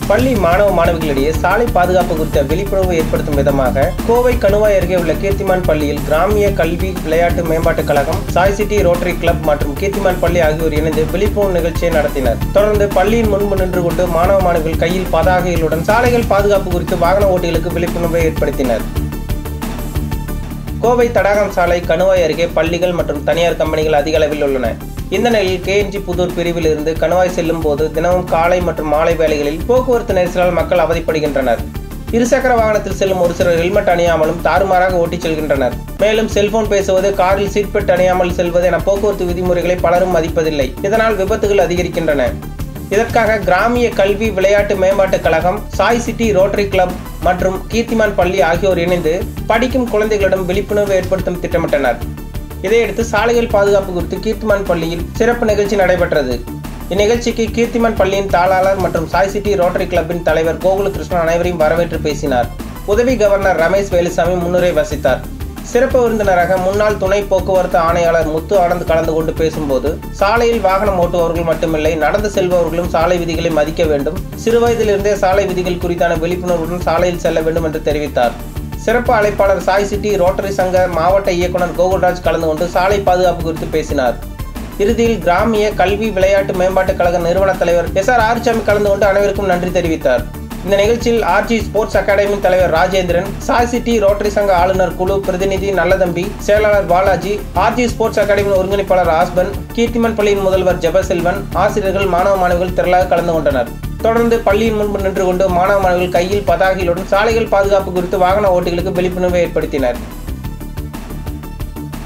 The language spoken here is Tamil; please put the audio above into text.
பள்ளி மாணவ மாணவிகளிடையே சாலை பாதுகாப்பு குறித்த விழிப்புணர்வு ஏற்படுத்தும் விதமாக கோவை கணுவாய் அருகே உள்ள கீர்த்திமான் பள்ளியில் கிராமிய கல்வி விளையாட்டு மேம்பாட்டுக் கழகம் சாய் சிட்டி ரோட்டரி கிளப் மற்றும் கீர்த்திமான் பள்ளி ஆகியோர் இணைந்து விழிப்புணர்வு நிகழ்ச்சியை நடத்தினர் தொடர்ந்து பள்ளியின் முன்பு நின்று கொண்டு மாணவ மாணவிகள் கையில் பதாகைகளுடன் சாலைகள் பாதுகாப்பு குறித்து வாகன ஓட்டிகளுக்கு விழிப்புணர்வை ஏற்படுத்தினர் கோவை தடாகம் சாலை கணுவாய் அருகே பள்ளிகள் மற்றும் தனியார் கம்பெனிகள் அதிக அளவில் உள்ளன இந்த நிலையில் கேஎன்ஜி புதூர் பிரிவில் இருந்து கணுவாய் செல்லும் போது தினமும் காலை மற்றும் மாலை வேளைகளில் போக்குவரத்து நெரிசலால் மக்கள் அவதிப்படுகின்றனர் இருசக்கர வாகனத்தில் செல்லும் ஒரு சிலர் ஹெல்மெட் அணியாமலும் தாறுமாறாக ஓட்டிச் செல்கின்றனர் மேலும் செல்போன் பேசுவது காரில் சீட் பெல்ட் அணியாமல் செல்வது என போக்குவரத்து விதிமுறைகளை பலரும் மதிப்பதில்லை இதனால் விபத்துகள் அதிகரிக்கின்றன இதற்காக கிராமிய கல்வி விளையாட்டு மேம்பாட்டுக் கழகம் சாய் சிட்டி ரோட்டரி கிளப் மற்றும் கீர்த்திமான் பள்ளி ஆகியோர் இணைந்து படிக்கும் குழந்தைகளிடம் விழிப்புணர்வு ஏற்படுத்தும் திட்டமிட்டனர் இதையடுத்து சாலைகள் பாதுகாப்பு குறித்து கீர்த்திமான் பள்ளியில் சிறப்பு நிகழ்ச்சி நடைபெற்றது இந்நிகழ்ச்சிக்கு கீர்த்திமான் பள்ளியின் தாளாளர் மற்றும் சாய் சிட்டி ரோட்டரி கிளப்பின் தலைவர் கோகுலகிருஷ்ணன் அனைவரையும் வரவேற்று பேசினார் உதவி கவர்னர் ரமேஷ் வேலுசாமி முன்னுரை வசித்தார் சிறப்பு விருந்தினராக முன்னாள் துணை போக்குவரத்து ஆணையாளர் முத்து ஆனந்த் கலந்து கொண்டு பேசும்போது சாலையில் வாகனம் ஓட்டுபவர்கள் மட்டுமில்லை நடந்து செல்பவர்களும் சாலை விதிகளை மதிக்க வேண்டும் சிறுவயதிலிருந்தே சாலை விதிகள் குறித்தான விழிப்புணர்வுடன் சாலையில் செல்ல வேண்டும் என்று தெரிவித்தார் சிறப்பு அழைப்பாளர் சாய் சிட்டி ரோட்டரி சங்க மாவட்ட இயக்குனர் கோகுல்ராஜ் கலந்து கொண்டு சாலை பாதுகாப்பு குறித்து பேசினார் இறுதியில் கிராமிய கல்வி விளையாட்டு மேம்பாட்டுக் கழக நிறுவன தலைவர் எஸ் ஆர் ஆர்சாமி கலந்து கொண்டு அனைவருக்கும் நன்றி தெரிவித்தார் இந்த நிகழ்ச்சியில் ஆர்ஜி ஸ்போர்ட்ஸ் அகாடமி தலைவர் ராஜேந்திரன் சாய் சிட்டி ரோட்டரி சங்க ஆளுநர் குழு பிரதிநிதி நல்லதம்பி செயலாளர் பாலாஜி ஆர்ஜி ஸ்போர்ட்ஸ் அகாடமி ஒருங்கிணைப்பாளர் ஆஸ்பன் கீர்த்திமன் பள்ளியின் முதல்வர் ஜெபசெல்வன் ஆசிரியர்கள் மாணவ மாணவிகள் திரளாக கலந்து கொண்டனர் தொடர்ந்து பள்ளியின் முன்பு நின்று கொண்டு மாணவ மாணவிகள் கையில் பதாகைகளுடன் சாலைகள் பாதுகாப்பு குறித்து வாகன ஓட்டிகளுக்கு விழிப்புணர்வை ஏற்படுத்தினர்